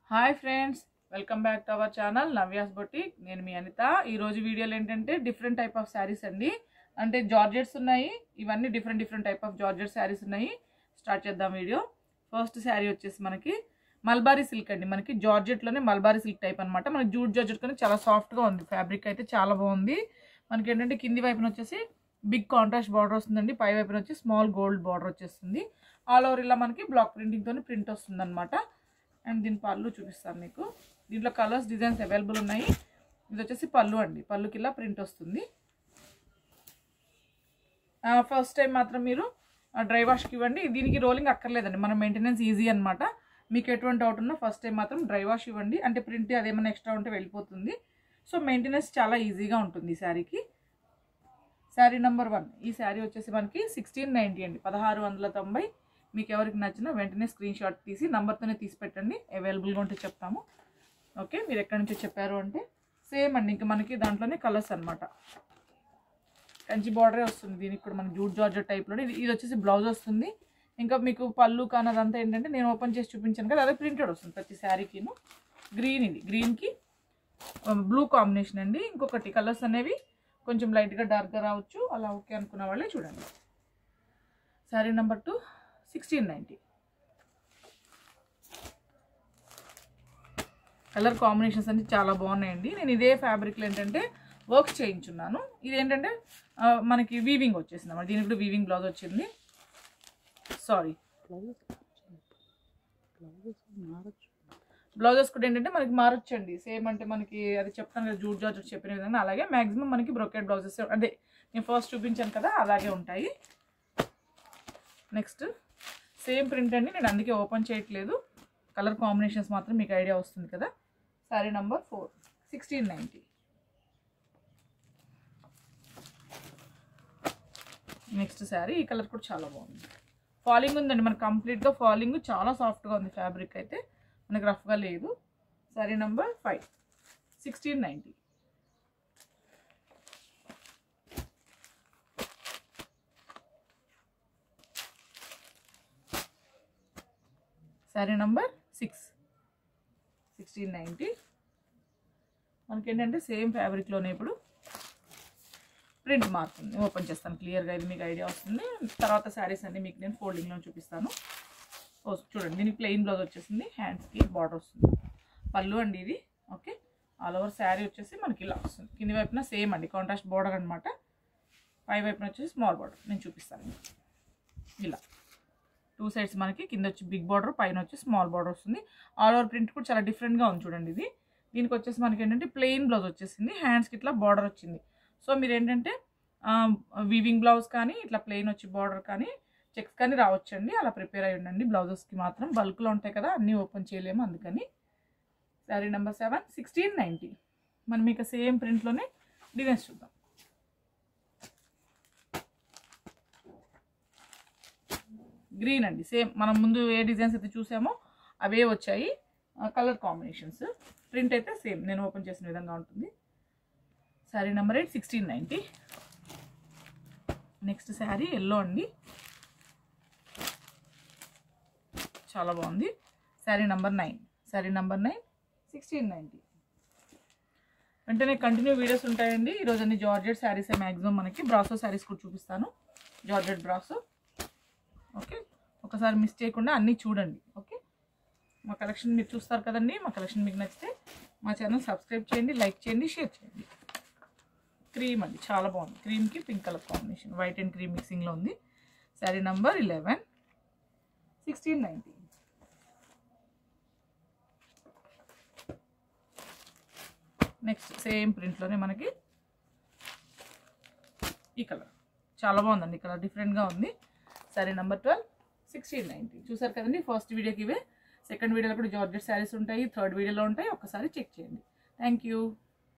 Hi friends welcome back to our channel Navya's boutique నేను మీ అనిత ఈ రోజు వీడియోలు ఏంటంటే డిఫరెంట్ టైప్ ఆఫ్ శారీస్ అండి అంటే జార్జెట్స్ ఉన్నాయి ఇవన్నీ different different type of georgette sarees ఉన్నాయి స్టార్ట్ చేద్దాం వీడియో ఫస్ట్ శారీ వచ్చేసి మనకి మల్బారీ సిల్క్ అండి మనకి జార్జెట్లోనే మల్బారీ సిల్క్ టైప్ అనమాట మనకి జూట్ జార్జెట్ కానీ చాలా సాఫ్ట్గా ఉంది ఫ్యాబ్రిక్ అయితే చాలా బాగుంది మనకి ఏంటంటే కింది వైపున వచ్చేసి బిగ్ కాంట్రాస్ట్ బార్డర్ వస్తుందండి పై వైపున వచ్చి స్మాల్ గోల్డ్ బార్డర్ వచ్చేస్తుంది ఆల్ ఓవర్ ఇలా మనకి బ్లాక్ ప్రింటింగ్తో ప్రింట్ వస్తుంది అనమాట అండ్ దీని పళ్ళు చూపిస్తాను మీకు దీంట్లో కలర్స్ డిజైన్స్ అవైలబుల్ ఉన్నాయి ఇది వచ్చేసి పళ్ళు అండి పళ్ళుకి ఇలా ప్రింట్ వస్తుంది ఫస్ట్ టైం మాత్రం మీరు డ్రై వాష్కి ఇవ్వండి దీనికి రోలింగ్ అక్కర్లేదండి మన మెయింటెనెన్స్ ఈజీ అనమాట మీకు ఎటువంటి డౌట్ ఉన్నా ఫస్ట్ టైం మాత్రం డ్రై వాష్ ఇవ్వండి అంటే ప్రింట్ అదేమైనా ఎక్స్ట్రా ఉంటే వెళ్ళిపోతుంది సో మెయింటెనెన్స్ చాలా ఈజీగా ఉంటుంది ఈ శారీకి శారీ నెంబర్ వన్ ఈ శారీ వచ్చేసి మనకి సిక్స్టీన్ నైంటీ అండి పదహారు వందల తొంభై మీకు ఎవరికి నచ్చినా వెంటనే స్క్రీన్ షాట్ తీసి నంబర్తోనే తీసి పెట్టండి అవైలబుల్గా ఉంటే చెప్తాము ఓకే మీరు ఎక్కడి నుంచి చెప్పారు అంటే సేమ్ అండి ఇంకా మనకి దాంట్లోనే కలర్స్ అనమాట కంచి బార్డరే వస్తుంది దీనికి కూడా మనకి జూట్ జార్జెట్ టైప్లో ఇది ఇది వచ్చేసి బ్లౌజ్ వస్తుంది ఇంకా మీకు పళ్ళు కానీ అదంతా ఏంటంటే నేను ఓపెన్ చేసి చూపించాను కదా అదే ప్రింటెడ్ వస్తుంది ప్రతి శారీకిను గ్రీన్ ఇది గ్రీన్కి బ్లూ కాంబినేషన్ అండి ఇంకొకటి కలర్స్ అనేవి కొంచెం లైట్గా డార్క్గా రావచ్చు అలా ఓకే అనుకున్న వాళ్ళే చూడండి saree number two sixteen ninety colour combinations అన్ని చాలా బాగున్నాయండి నేను ఇదే ఫ్యాబ్రిక్లో ఏంటంటే వర్క్ చేయించున్నాను ఇది ఏంటంటే ఆ, మనకి వీవింగ్ వచ్చేసింది అన్నమాట దీనికి కూడా వీవింగ్ బ్లౌజ్ వచ్చింది సారీ బ్లౌజెస్ కూడా ఏంటంటే మనకి మారొచ్చండి సేమ్ అంటే మనకి అది చెప్తాను కదా జూట్ జార్జెట్ చెప్పిన విధంగా అలాగే మ్యాక్సిమం మనకి బ్రొకెట్ బ్లౌజెస్ అదే నేను ఫస్ట్ చూపించాను కదా అలాగే ఉంటాయి నెక్స్ట్ సేమ్ ప్రింట్ అండి నేను అందుకే ఓపెన్ చేయట్లేదు కలర్ కాంబినేషన్స్ మాత్రం మీకు ఐడియా వస్తుంది కదా saree number four sixteen ninety next saree ఈ కలర్ కూడా చాలా బాగుంది ఫాలింగ్ ఉందండి మనకి కంప్లీట్గా ఫాలింగ్ చాలా సాఫ్ట్గా ఉంది ఫ్యాబ్రిక్ అయితే మనకి రఫ్గా లేదు saree number five sixteen ninety saree number six sixteen ninety మనకి ఏంటంటే సేమ్ ఫ్యాబ్రిక్లోనే ఇప్పుడు ప్రింట్ మారుతుంది ఓపెన్ చేస్తాను క్లియర్గా ఇది మీకు ఐడియా వస్తుంది తర్వాత శారీస్ అన్ని మీకు నేను ఫోల్డింగ్లో చూపిస్తాను ఓ చూడండి దీనికి ప్లెయిన్ బ్లౌజ్ వచ్చేసింది హ్యాండ్స్కి బార్డర్ వస్తుంది పళ్ళు అండి ఇది ఓకే ఆల్ ఓవర్ శారీ వచ్చేసి మనకి ఇలా వస్తుంది కింది వైపున సేమ్ అండి కాంట్రాస్ట్ బార్డర్ అనమాట పై వైపున వచ్చేసి స్మాల్ బార్డర్ నేను చూపిస్తాను మీకు. ఇలా టూ సైడ్స్ మనకి కింద వచ్చి బిగ్ బార్డర్ పైన వచ్చి స్మాల్ బార్డర్ వస్తుంది ఆల్ ఓవర్ ప్రింట్ కూడా చాలా డిఫరెంట్గా ఉంది చూడండి ఇది దీనికి వచ్చేసి మనకి ఏంటంటే ప్లెయిన్ బ్లౌజ్ వచ్చేసింది హ్యాండ్స్కి ఇట్లా బార్డర్ వచ్చింది సో మీరు ఏంటంటే వీవింగ్ బ్లౌజ్ కానీ ఇట్లా ప్లెయిన్ వచ్చి బార్డర్ కానీ చెక్స్ కానీ రావచ్చండి అలా ప్రిపేర్ అయ్యి ఉండండి బ్లౌజెస్కి మాత్రం బల్క్లో ఉంటాయి కదా అన్నీ ఓపెన్ చేయలేము అందుకని saree number seven sixteen ninety మనం మీకు సేమ్ ప్రింట్లోనే డిజైన్స్ చూద్దాం గ్రీన్ అండి సేమ్ మనం ముందు ఏ డిజైన్స్ అయితే చూసామో అవే వచ్చాయి కలర్ కాంబినేషన్స్ ప్రింట్ అయితే సేమ్ నేను ఓపెన్ చేసిన విధంగా ఉంటుంది saree number eight sixteen ninety next saree yellow అండి చాలా బాగుంది saree number nine saree number nine sixteen ninety వెంటనే కంటిన్యూ వీడియోస్ ఉంటాయండి ఈరోజు అన్ని జార్జెట్ శారీస్ మ్యాక్సిమం మనకి బ్రాసో శారీస్ కూడా చూపిస్తాను జార్జెట్ బ్రాసో ఓకే ఒకసారి మిస్ చేయకుండా అన్నీ చూడండి ఓకే మా కలెక్షన్ మీరు చూస్తారు కదండి మా కలెక్షన్ మీకు నచ్చితే మా ఛానల్ సబ్స్క్రైబ్ చేయండి లైక్ చేయండి షేర్ చేయండి క్రీమ్ అండి చాలా బాగుంది క్రీమ్కి pink colour combination white and cream మిక్సింగ్లో ఉంది saree number eleven sixteen ninety next same ప్రింట్లోనే మనకి ఈ కలర్ చాలా బాగుందండి ఈ కలర్ డిఫరెంట్గా ఉంది saree number twelve sixteen ninety చూసారు కదండి ఫస్ట్ వీడియోకి ఇవే సెకండ్ వీడియోలో కూడా జార్జెట్ శారీస్ ఉంటాయి థర్డ్ వీడియోలో ఉంటాయి ఒక్కసారి చెక్ చేయండి థ్యాంక్ యూ